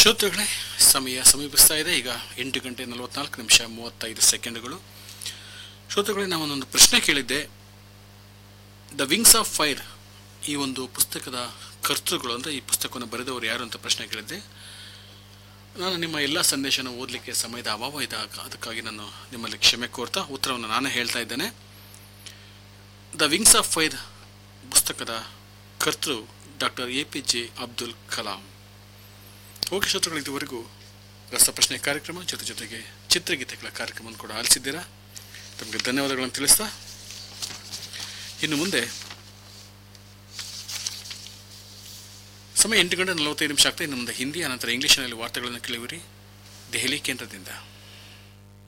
ಶ್ರೋತೃಗಳೇ ಸಮಯ ಸಮೀಪಿಸ್ತಾ ಇದೆ ಈಗ ಎಂಟು ಗಂಟೆ ನಲವತ್ನಾಲ್ಕು ನಿಮಿಷ ಮೂವತ್ತೈದು ಸೆಕೆಂಡ್ಗಳು ಶ್ರೋತೃಗಳೇ ನಾವೊಂದೊಂದು ಪ್ರಶ್ನೆ ಕೇಳಿದ್ದೆ ದ ವಿಂಗ್ಸ್ ಆಫ್ ಫೈರ್ ಈ ಒಂದು ಪುಸ್ತಕದ ಕರ್ತೃಗಳು ಅಂದರೆ ಈ ಪುಸ್ತಕವನ್ನು ಬರೆದವರು ಯಾರು ಅಂತ ಪ್ರಶ್ನೆ ಕೇಳಿದ್ದೆ ನಾನು ನಿಮ್ಮ ಎಲ್ಲ ಸಂದೇಶನ ಓದಲಿಕ್ಕೆ ಸಮಯದ ಅಭಾವ ಇದ್ದಾಗ ಅದಕ್ಕಾಗಿ ನಾನು ನಿಮ್ಮಲ್ಲಿ ಕ್ಷಮೆ ಕೋರ್ತಾ ಉತ್ತರವನ್ನು ನಾನೇ ಹೇಳ್ತಾ ಇದ್ದೇನೆ ದ ವಿಂಗ್ಸ್ ಆಫ್ ಫೈರ್ ಪುಸ್ತಕದ ಕರ್ತೃ doctor A P J Abdul Kalam okay ಶ್ರೋತೃಗಳು ಇದುವರೆಗೂ ರಸಪ್ರಶ್ನೆ ಕಾರ್ಯಕ್ರಮ ಜೊತೆ ಜೊತೆಗೆ ಚಿತ್ರಗೀತೆಗಳ ಕಾರ್ಯಕ್ರಮವನ್ನು ಕೂಡ ಆಲಿಸಿದ್ದೀರಾ ತಮಗೆ ಧನ್ಯವಾದಗಳನ್ನು ತಿಳಿಸ್ತಾ ಇನ್ನು ಮುಂದೆ ಸಮಯ ಎಂಟು ಗಂಟೆ ನಲವತ್ತೈದು ನಿಮಿಷ ಆಗ್ತಾ ಇನ್ನು ಮುಂದೆ ಹಿಂದಿ ಅನಂತರ ಇಂಗ್ಲಿಷ್ನಲ್ಲಿ ವಾರ್ತೆಗಳನ್ನು ಕೇಳುವಿರಿ ದೆಹಲಿ ಕೇಂದ್ರದಿಂದ